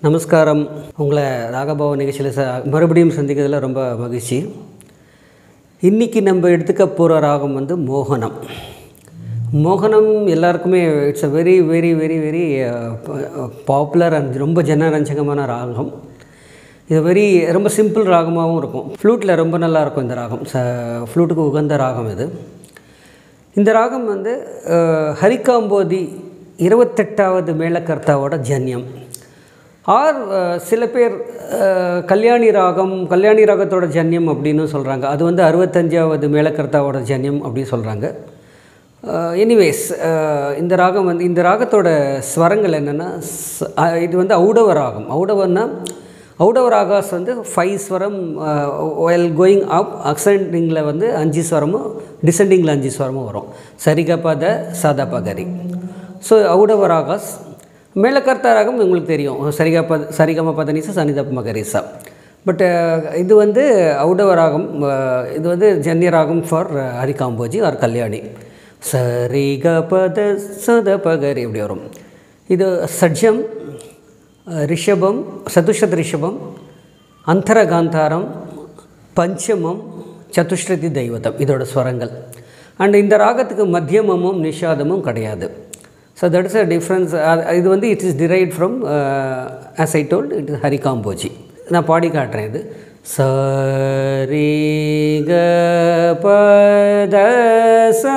நமஸ்காரம் உங்களை ராகபாவ நிகழ்ச்சியில் ச மறுபடியும் சந்திக்கிறதுல ரொம்ப மகிழ்ச்சி இன்றைக்கி நம்ம எடுத்துக்க போகிற ராகம் வந்து மோகனம் மோகனம் எல்லாருக்குமே it's a very very very very popular and ரொம்ப ஜனரஞ்சகமான ராகம் இது வெரி ரொம்ப சிம்பிள் ராகமாகவும் இருக்கும் ஃப்ளூட்டில் ரொம்ப நல்லா இருக்கும் இந்த ராகம் ச ஃப்ளூட்டுக்கு உகந்த ராகம் இது இந்த ராகம் வந்து அஹ், ஹரிகாம்போதி இருபத்தெட்டாவது மேளகர்த்தாவோட ஜன்யம் ஆர் அஹ், சில பேர் அஹ், கல்யாணி ராகம் கல்யாணி ராகத்தோட ஜன்யம் அப்படின்னு சொல்கிறாங்க அது வந்து அறுபத்தஞ்சாவது மேளகர்த்தாவோட ஜன்யம் அப்படின்னு சொல்கிறாங்க எனிவேஸ் இந்த ராகம் வந்து இந்த ராகத்தோட ஸ்வரங்கள் என்னென்னா இது வந்து ஔடவ ராகம் ஔடவன்னா ஔடவ ராகாஸ் வந்து ஃபைவ் ஸ்வரம் ஒயல் கோயிங் அப் அக்செண்டிங்கில் வந்து அஞ்சு ஸ்வரமும் டிசெண்டிங்கில் அஞ்சு ஸ்வரமும் வரும் சரிகபத சதபகரி ஸோ ஔடவ ராகாஸ் மேலக்கர்த்தா ராகம் உங்களுக்கு தெரியும் சரிகப சரிகம பதனிசா சனிதப் மகரிசா பட் இது வந்து ஔடவ ராகம் அஹ், இது வந்து ஜன்ய ராகம் ஃபார் ஹரிகாம்போஜி ஆர் கல்யாணி சரிகபத சதபகரி இப்படி வரும் இது சட்ஜம் ரிஷபம் சதுஷத் ரிஷபம் அந்தரகாந்தாரம் பஞ்சமம் சதுஷ்ரதி தெய்வதம் இதோட ஸ்வரங்கள் அண்ட் இந்த ராகத்துக்கு மத்தியமமும் நிஷாதமும் கிடையாது so that is a difference இது வந்து it is drive from as I told it is Harikambhoji நான் பாடி காட்டுறேன் இது சரி க பத ச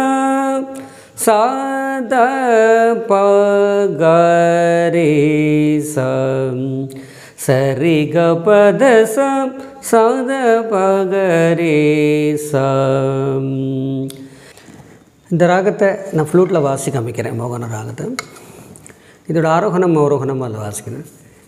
சாத பகரே சம் சரி க பத சம் சாத பகரே சம் இந்த ராகத்தை நான் ஃப்ளூட்டில் வாசி காமிக்கிறேன் மோகன ராகத்தை இதோட ஆரோகணம் அவரோகணம் அதில் வாசிக்கிறேன்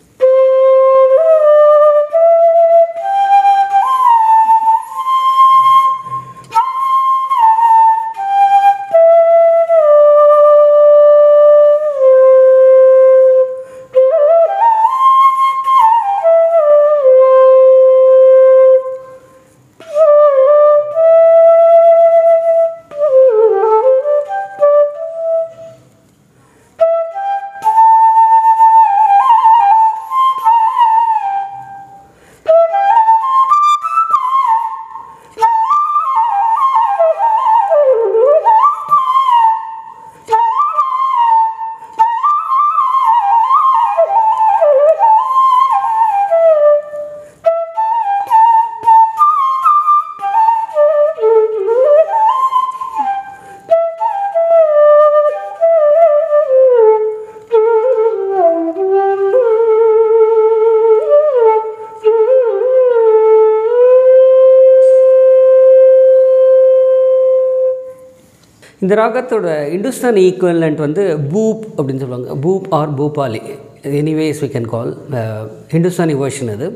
இந்த ராகத்தோட இந்துஸ்தானி ஈக்குவலண்ட் வந்து பூப் அப்படின்னு சொல்லுவாங்க Bhoop or Bhupali anyways we can call Hindustani version அது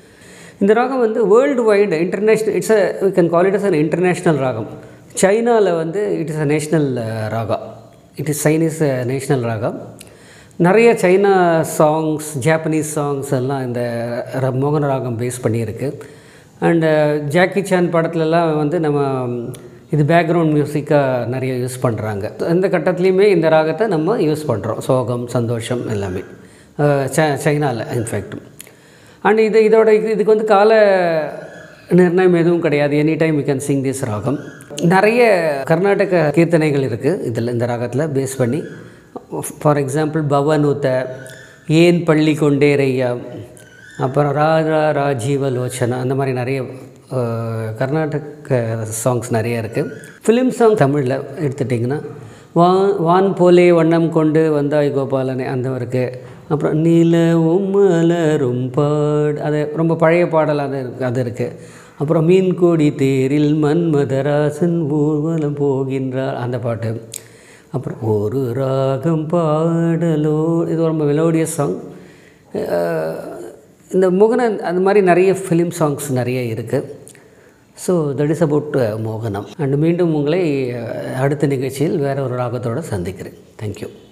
இந்த ராகம் வந்து world wide international it's a we can call it as an international ragam சைனாவில் வந்து it is a national raga it is Chinese national raga நிறைய சைனா சாங்ஸ் ஜாப்பனீஸ் சாங்ஸ் எல்லாம் இந்த ர- மோகன ராகம் பேஸ் பண்ணியிருக்கு அண்டு ஜாக்கி சான் படத்துலலாம் வந்து நம்ம இது பேக்ரவுண்ட் மியூசிக்காக நிறைய யூஸ் பண்ணுறாங்க எந்த கட்டத்துலேயுமே இந்த ராகத்தை நம்ம யூஸ் பண்ணுறோம் சோகம் சந்தோஷம் எல்லாமே சைனாவில் இன்ஃபேக்ட் அண்ட் இது இதோட இது இதுக்கு வந்து கால நிர்ணயம் எதுவும் கிடையாது any time you can sing this ragam நிறைய கர்நாடக கீர்த்தனைகள் இருக்குது இதில் இந்த ராகத்தில் பேஸ் பண்ணி ஃபார் எக்ஸாம்பிள் பவனூத்த ஏன் பள்ளி கொண்டேரையா அப்புறம் ராஜா ராஜீவ லோச்சனா அந்த மாதிரி நிறைய அஹ், கர்நாடக சாங்ஸ் நிறைய இருக்குது ஃபிலிம் சாங் தமிழில் எடுத்துட்டிங்கன்னா வா வான் போலே வண்ணம் கொண்டு வந்தாய் கோபாலனே அந்த இருக்குது அப்புறம் நிலவும் மலரும் பாடு அது ரொம்ப பழைய பாடல் அது இருக்கு அது இருக்குது அப்புறம் மீன் கோடி தேரில் மன்மதராசன் ஊர்வலம் போகின்றார் அந்த பாட்டு அப்புறம் ஒரு ராகம் பாடலோ இது ரொம்ப மெலோடியஸ் சாங் இந்த மோகனன் அந்த மாதிரி நிறைய ஃபிலிம் சாங்ஸ் நிறைய இருக்குது ஸோ தட் இஸ் அபவுட் மோகனம் அண்ட் மீண்டும் உங்களை அஹ், அடுத்த நிகழ்ச்சியில் வேற ஒரு ராகத்தோடு சந்திக்கிறேன் தேங்க்யூ